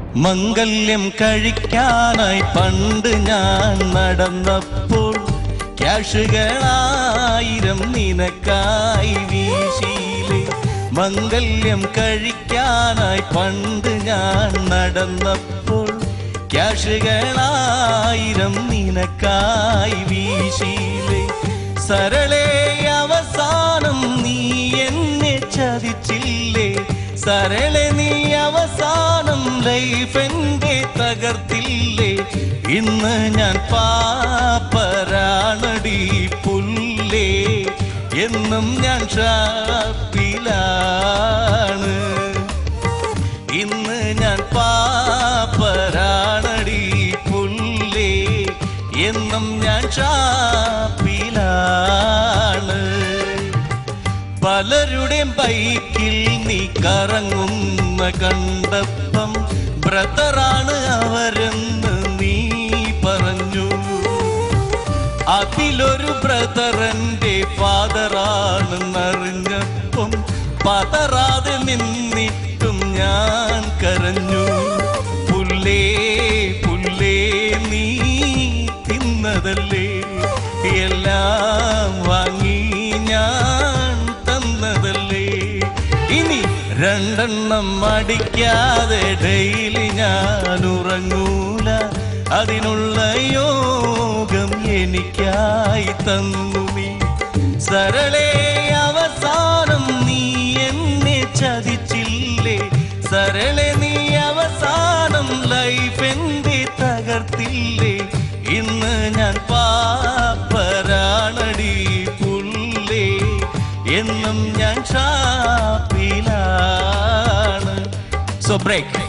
മംഗല്യം കഴിക്കാനായി പണ്ട് ഞാൻ നടന്നപ്പോൾ ക്യാഷുകളായിരം നിനക്കായി വീശിയില്ലേ മംഗല്യം കഴിക്കാനായി പണ്ട് ഞാൻ നടന്നപ്പോൾ ക്യാഷുകളായിരം നിനക്കായി വീശിയില്ലേ സരളേ അവസാനം നീ എന്നെ ചതിച്ചില്ലേ സരളെ നീ അവസാനം ലൈഫ് എന്റെ തകർത്തില്ലേ ഇന്ന് ഞാൻ പാപ്പരാണടി പുല്ലേ എന്നും ഞാൻ ഷാപ്പിലാണ് ഇന്ന് ഞാൻ പാപ്പരാണടി പുല്ലേ എന്നും ഞാൻ ഷാപ്പിലാണ് പലരുടെയും ബൈക്കിൽ നീ കറങ്ങുന്ന കണ്ടപ്പം ബ്രദറാണ് അവരെന്ന് നീ പറഞ്ഞു അതിലൊരു ബ്രദറന്റെ ഫാദറാണെന്നറിഞ്ഞപ്പം പതറാതെ നിന്നിട്ടും ഞാൻ കരഞ്ഞു പുല്ലേ പുല്ലേ നീ തിന്നതല്ലേ എല്ലാം വാങ്ങി ഞാൻ തന്നതല്ലേ ഇനി രണ്ടെണ്ണം അടിക്കാതെ ഡെയിലി ഞാൻ ഉറങ്ങൂല അതിനുള്ള യോഗം എനിക്കായി തന്നു നീ സരളേ അവസാനം നീ എന്നെ ചതിച്ചില്ലേ സരളെ നീ അവസാനം ലൈഫ് എന്റെ തകർത്തില്ലേ ഇന്ന് ഞാൻ പാപ്പരാണടി പുല്ലേ എന്നും ഞാൻ ഷാപ്പിലാണ് സോ ബ്രേക്ക്